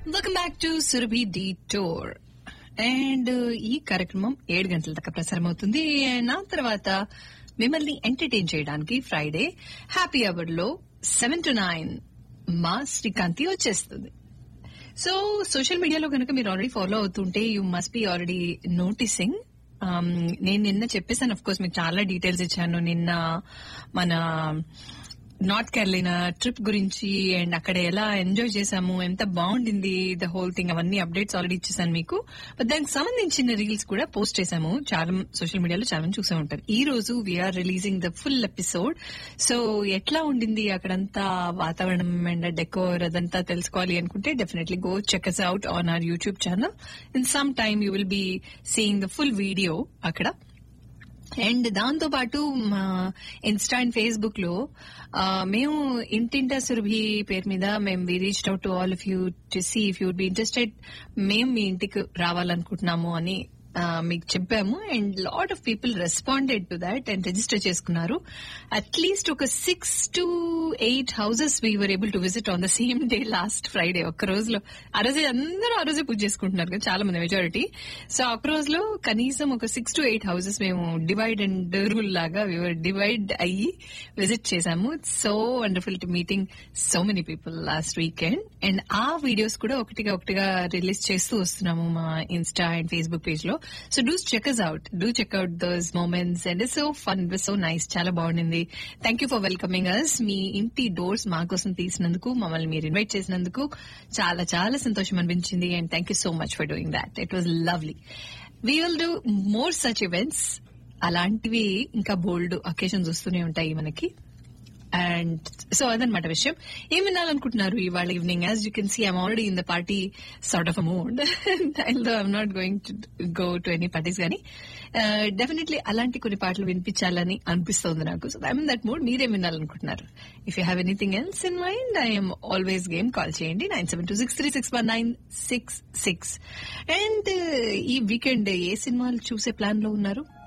welcome back to Surabhi డి టోర్ and ఈ కార్యక్రమం ఏడు గంటల దాకా ప్రసారం అవుతుంది నా తర్వాత మిమ్మల్ని ఎంటర్టైన్ చేయడానికి ఫ్రైడే హ్యాపీ అవర్ లో సెవెన్ టు నైన్ మా శ్రీకాంతి వచ్చేస్తుంది సో సోషల్ మీడియాలో కనుక మీరు ఆల్రెడీ ఫాలో అవుతుంటే you must be already noticing నేను నిన్న చెప్పేసాను అఫ్ కోర్స్ మీకు చాలా డీటెయిల్స్ ఇచ్చాను నిన్న మన నార్త్ కేరళైనా ట్రిప్ గురించి అండ్ అక్కడ ఎలా ఎంజాయ్ చేశాము ఎంత బాగుండింది ద హోల్ థింగ్ అవన్నీ అప్డేట్స్ ఆల్రెడీ ఇచ్చేసాను మీకు బట్ దానికి సంబంధించిన రీల్స్ కూడా పోస్ట్ చేశాము చాలా సోషల్ మీడియాలో చాలా మంది చూసే ఉంటారు ఈ రోజు we are releasing the full episode so ఎట్లా ఉండింది అక్కడంతా వాతావరణం అండ్ డెకోర్ అదంతా తెలుసుకోవాలి అనుకుంటే definitely go checks out on our YouTube channel in some time you will be seeing the full video అక్కడ అండ్ దాంతో పాటు మా ఇన్స్టా అండ్ ఫేస్బుక్ లో ఆ, మేము ఇంటింటా సురభి పేరు మీద మేము we reach out to all of you to see if you'd be interested మేము మీ ఇంటికి రావాలనుకుంటున్నాము అని ఆ, మీకు చెప్పాము and lot of people responded to that and register చేసుకున్నారు అట్లీస్ట్ ఒక six to eight houses we were able to visit on the same day last Friday ఒక్క రోజులో ఆ రోజే అందరూ ఆ రోజే పూజ చేసుకుంటున్నారు కదా చాలా మంది మెజారిటీ సో ఒక్క రోజులో కనీసం ఒక సిక్స్ టు ఎయిట్ హౌసెస్ మేము డివైడ్ అండ్ రూల్ లాగా డివైడ్ అయ్యి విజిట్ చేశాము so wonderful to meeting so many people last weekend and ఆ వీడియోస్ కూడా ఒకటిగా ఒకటిగా రిలీజ్ చేస్తూ వస్తున్నాము మా ఇన్స్టా అండ్ ఫేస్బుక్ పేజ్ లో so do checks out do check out those moments and so fun so nice చాలా బాగుండింది thank you for welcoming us మీ ఇంటి డోర్స్ మా కోసం తీసినందుకు మమ్మల్ని మీరు ఇన్వైట్ చేసినందుకు చాలా చాలా సంతోషం అనిపించింది and thank you so much for doing that it was lovely we will do more such events అలాంటివి ఇంకా బోల్డ్ అకేషన్స్ వస్తూనే ఉంటాయి మనకి అండ్ సో అదనమాట విషయం ఏం వినాలనుకుంటున్నారు ఇవాళ evening as you can see I'm already in the party sort of a mood though I'm not going to go to any parties కానీ డెఫినెట్లీ అలాంటి కొన్ని పాటలు వినిపించాలని అనిపిస్తుంది నాకు సో ఐమ్ దట్ మూడ్ మీరేం వినాలనుకుంటున్నారు if you have anything else in mind I'm always game call చేయండి nine seven two six three six one nine six six and ఈ వీకెండ్ ఏ సినిమాలు చూసే ప్లాన్ లో ఉన్నారు